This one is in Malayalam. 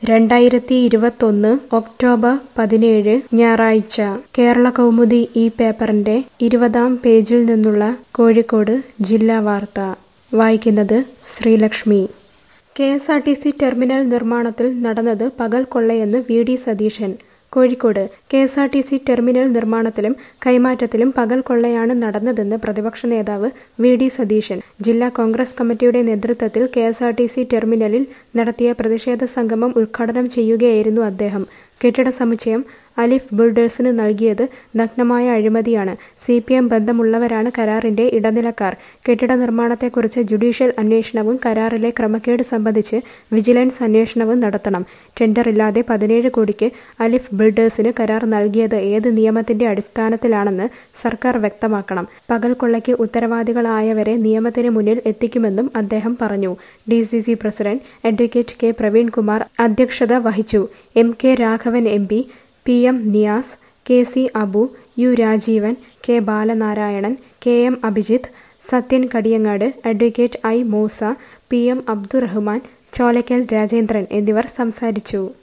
രണ്ടായിരത്തി ഇരുപത്തൊന്ന് ഒക്ടോബർ പതിനേഴ് ഞായറാഴ്ച കേരള കൗമുദി ഈ പേപ്പറിന്റെ ഇരുപതാം പേജിൽ നിന്നുള്ള കോഴിക്കോട് ജില്ലാ വാർത്ത വായിക്കുന്നത് Sreelakshmi K S R T C terminal നിർമ്മാണത്തിൽ നടന്നത് പകൽ കൊള്ളയെന്ന് V D Satheesan Kozhikode K S R T C terminal നിർമ്മാണത്തിലും കൈമാറ്റത്തിലും പകൽ കൊള്ളയാണ് നടന്നതെന്ന് പ്രതിപക്ഷ നേതാവ് വി ഡി സതീശൻ ജില്ലാ കോൺഗ്രസ് കമ്മിറ്റിയുടെ നേതൃത്വത്തിൽ K S R T C ടെർമിനലിൽ നടത്തിയ പ്രതിഷേധ സംഗമം ഉദ്ഘാടനം ചെയ്യുകയായിരുന്നു അദ്ദേഹം കെട്ടിട സമുച്ചയം അലിഫ് ബിൽഡേഴ്സിന് നൽകിയത് നഗ്നമായ അഴിമതിയാണ് സി പി എം ബന്ധമുള്ളവരാണ് കരാറിന്റെ ഇടനിലക്കാർ കെട്ടിട നിർമ്മാണത്തെക്കുറിച്ച് ജുഡീഷ്യൽ അന്വേഷണവും കരാറിലെ ക്രമക്കേട് സംബന്ധിച്ച് വിജിലൻസ് അന്വേഷണവും നടത്തണം ടെൻഡറില്ലാതെ പതിനേഴ് കോടിക്ക് അലിഫ് ബിൽഡേഴ്സിന് കരാർ നൽകിയത് ഏത് നിയമത്തിന്റെ അടിസ്ഥാനത്തിലാണെന്ന് സർക്കാർ വ്യക്തമാക്കണം പകൽ കൊള്ളയ്ക്ക് ഉത്തരവാദികളായവരെ നിയമത്തിന് മുന്നിൽ എത്തിക്കുമെന്നും അദ്ദേഹം പറഞ്ഞു D C C president advocate K Praveenkumar അധ്യക്ഷത വഹിച്ചു M K Raghavan M P P M Niyas K C Abu U Rajeevan K Balanarayanan K M Abhijith Sathyan Kadiyangad advocate I Moosa P M Abdurahman Cholakkal Rajendran എന്നിവർ സംസാരിച്ചു